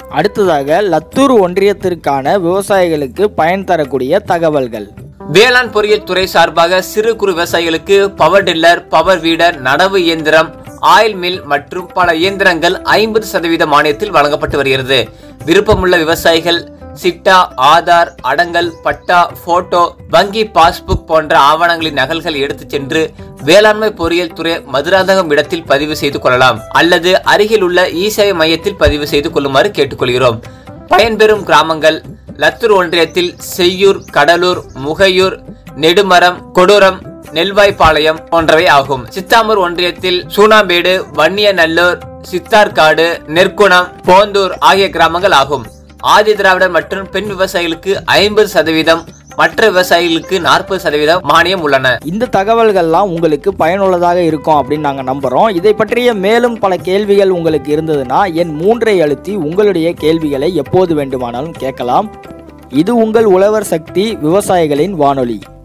அடுத்ததாக லத்தூர் ஒன்றியத்திற்கான விவசாயிகளுக்கு பயன் தரக்கூடிய தகவல்கள் வேளாண் பொறியியல் துறை சார்பாக சிறு குறு விவசாயிகளுக்கு பவர் டில்லர் பவர் வீடர் நடவு இயந்திரம் ஆயில் மில் மற்றும் பல இயந்திரங்கள் ஐம்பது சதவீத மானியத்தில் வழங்கப்பட்டு வருகிறது விருப்பமுள்ள விவசாயிகள் சிட்டா ஆதார் அடங்கல் பட்டா போட்டோ வங்கி பாஸ்புக் போன்ற ஆவணங்களின் நகல்கள் எடுத்துச் சென்று வேளாண்மை பொறியியல் துறை மதுராந்தகம் இடத்தில் பதிவு செய்து கொள்ளலாம் அல்லது அருகில் உள்ள இ சேவை மையத்தில் பதிவு செய்து கொள்ளுமாறு கேட்டுக்கொள்கிறோம் பயன்பெறும் கிராமங்கள் லத்தூர் ஒன்றியத்தில் செய்யூர் கடலூர் முகையூர் நெடுமரம் கொடூரம் நெல்வாய்ப்பாளையம் போன்றவை ஆகும் சித்தாமூர் ஒன்றியத்தில் சூனாம்பேடு வன்னியநல்லூர் சித்தார்காடு நெற்குணம் போந்தூர் ஆகிய கிராமங்கள் ஆகும் ஆதி திராவிடர் மற்றும் பெண் விவசாயிகளுக்கு ஐம்பது சதவீதம் மற்ற விவசாயிகளுக்கு நாற்பது சதவீதம் மானியம் உள்ளன இந்த தகவல்கள்லாம் உங்களுக்கு பயனுள்ளதாக இருக்கும் அப்படின்னு நாங்கள் நம்புகிறோம் இதை பற்றிய மேலும் பல கேள்விகள் உங்களுக்கு இருந்ததுன்னா என் மூன்றை அழுத்தி உங்களுடைய கேள்விகளை எப்போது வேண்டுமானாலும் கேட்கலாம் இது உங்கள் உழவர் சக்தி விவசாயிகளின் வானொலி